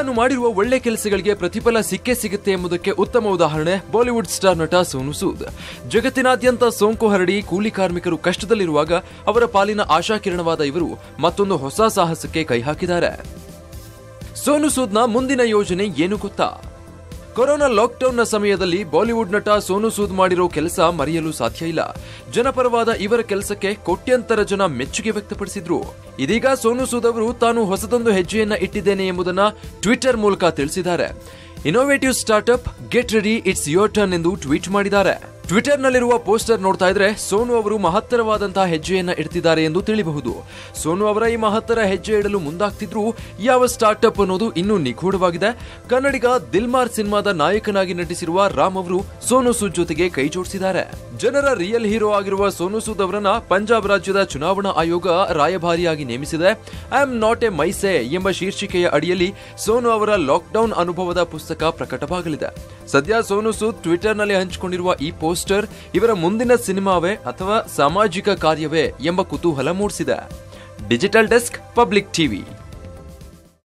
ತಾನು ಮಾಡಿರುವ ಒಳ್ಳೆ ಕೆಲಸಗಳಿಗೆ ಪ್ರತಿಫಲ ಸಿಕ್ಕೇ ಸಿಗುತ್ತೆ ಎಂಬುದಕ್ಕೆ ಉತ್ತಮ ಉದಾಹರಣೆ ಬಾಲಿವುಡ್ ಸ್ಟಾರ್ ನಟ ಸೋನು ಸೂದ್ ಜಗತ್ತಿನಾದ್ಯಂತ ಸೋಂಕು ಹರಡಿ ಕೂಲಿ ಕಾರ್ಮಿಕರು ಕಷ್ಟದಲ್ಲಿರುವಾಗ ಅವರ ಪಾಲಿನ ಆಶಾಕಿರಣವಾದ ಇವರು ಮತ್ತೊಂದು ಹೊಸ ಸಾಹಸಕ್ಕೆ ಕೈ ಹಾಕಿದ್ದಾರೆ ಸೋನು ಸೂದ್ನ ಮುಂದಿನ ಯೋಜನೆ ಏನು ಗೊತ್ತಾ ಕೊರೋನಾ ಲಾಕ್ಡೌನ್ನ ಸಮಯದಲ್ಲಿ ಬಾಲಿವುಡ್ ನಟ ಸೋನು ಸೂದ್ ಮಾಡಿರೋ ಕೆಲಸ ಮರೆಯಲು ಸಾಧ್ಯ ಇಲ್ಲ ಜನಪರವಾದ ಇವರ ಕೆಲಸಕ್ಕೆ ಕೋಟ್ಯಂತರ ಜನ ಮೆಚ್ಚುಗೆ ವ್ಯಕ್ತಪಡಿಸಿದ್ರು ಇದೀಗ ಸೋನು ಸೂದ್ ಅವರು ತಾನು ಹೊಸದೊಂದು ಹೆಜ್ಜೆಯನ್ನ ಇಟ್ಟಿದ್ದೇನೆ ಎಂಬುದನ್ನ ಟ್ವಿಟರ್ ಮೂಲಕ ತಿಳಿಸಿದ್ದಾರೆ innovative startup get ready it's your turn ಎಂದು ಟ್ವೀಟ್ ಮಾಡಿದ್ದಾರೆ ಟ್ವಿಟರ್ ನಲ್ಲಿರುವ ಪೋಸ್ಟರ್ ನೋಡ್ತಾ ಇದ್ರೆ ಸೋನು ಅವರು ಮಹತ್ತರವಾದಂತಹ ಹೆಜ್ಜೆಯನ್ನ ಇಡ್ತಿದ್ದಾರೆ ಎಂದು ತಿಳಿಬಹುದು ಸೋನು ಅವರ ಈ ಮಹತ್ತರ ಹೆಜ್ಜೆ ಇಡಲು ಮುಂದಾಗ್ತಿದ್ರು ಯಾವ ಸ್ಟಾರ್ಟ್ಅಪ್ ಅನ್ನೋದು ಇನ್ನೂ ನಿಗೂಢವಾಗಿದೆ ಕನ್ನಡಿಗ ದಿಲ್ಮಾರ್ ಸಿನಿಮಾದ ನಾಯಕನಾಗಿ ನಟಿಸಿರುವ ರಾಮ್ ಅವರು ಸೋನು ಸೂದ್ ಜೊತೆಗೆ ಕೈ ಜೋಡಿಸಿದ್ದಾರೆ ಜನರ ರಿಯಲ್ ಹೀರೋ ಆಗಿರುವ ಸೋನು ಸೂದ್ ಅವರನ್ನ ಪಂಜಾಬ್ ರಾಜ್ಯದ ಚುನಾವಣಾ ಆಯೋಗ ರಾಯಭಾರಿಯಾಗಿ ನೇಮಿಸಿದೆ ಐ ಆಮ್ ನಾಟ್ ಎ ಮೈಸೆ ಎಂಬ ಶೀರ್ಷಿಕೆಯ ಅಡಿಯಲ್ಲಿ ಸೋನು ಅವರ ಲಾಕ್ಡೌನ್ ಅನುಭವದ ಪುಸ್ತಕ ಪ್ರಕಟವಾಗಲಿದೆ ಸದ್ಯ ಸೋನು ಸೂದ್ ಟ್ವಿಟರ್ನಲ್ಲಿ ಹಂಚಿಕೊಂಡಿರುವ ಈ ಪೋಸ್ಟರ್ ಇವರ ಮುಂದಿನ ಸಿನಿಮಾವೇ ಅಥವಾ ಸಾಮಾಜಿಕ ಕಾರ್ಯವೇ ಎಂಬ ಕುತೂಹಲ ಮೂಡಿಸಿದೆ ಡಿಜಿಟಲ್ ಡೆಸ್ಕ್ ಪಬ್ಲಿಕ್ ಟಿವಿ